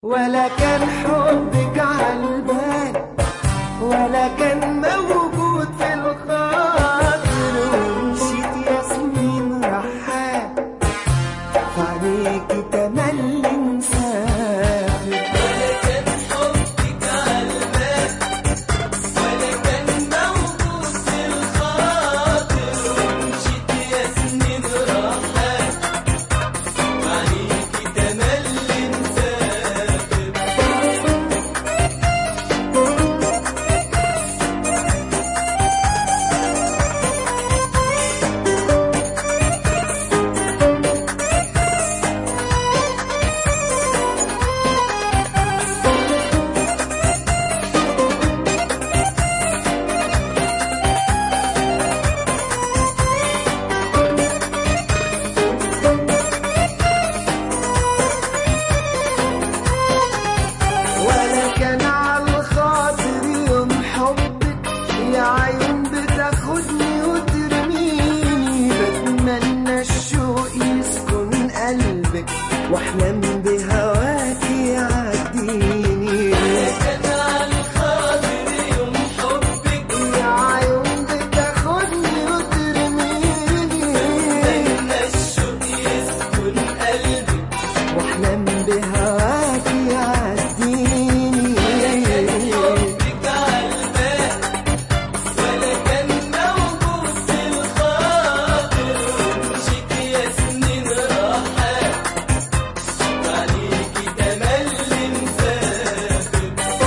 ولا كان حبك عالبال ولا كان موجود في الخاطر ومشيت يا سنين رحال فعليكي تملي مسافر ولا كان حبك عالبال ولا كان موجود في الخاطر ومشيت يا سنين راحات وعليكي تملي مسافر ولا كان عالخاطر يوم حبك يا عيون بتاخدني وترميني بتمنى الشوق يسكن قلبك واحلم بهواكي يعديني كان عالخاطر يوم حبك يا عيون بتاخدني وترميني بتمنى الشوق يسكن قلبك واحلم بهواكي يعديني حبك عالبال ولا كان موجود في الخاطر ومشيت يا سنين راحات وعليكي تملي مسافر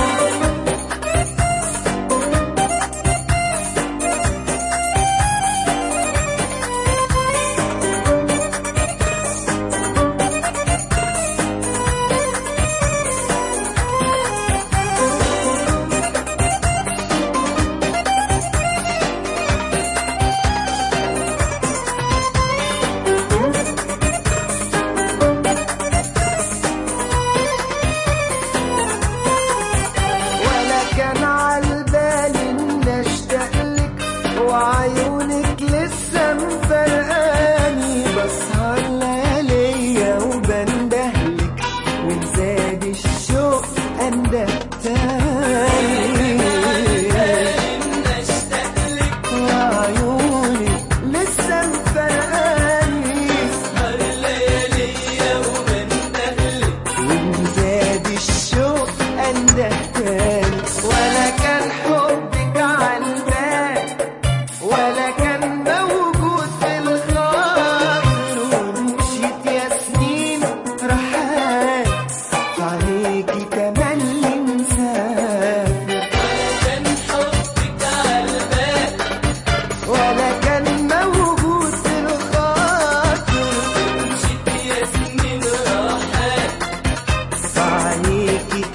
ولا كان عالبال ان اشتاقلك وعيونك لسه مفرقاني بسهر لياليا وبندهلك وزاد الشوق انده تاني إن أشتاق لك وعيونك لسه مفرقاني سهر لياليا وبندهلك وزاد الشوق انده تاني ولا كان حبك عالبال ولا كان موجود في الخاطر ومشيت يا سنين رحال عليكي تملي مسافر كان حبك عالبال ولا كان موجود في الخاطر مشيت يا سنين راحات عليكي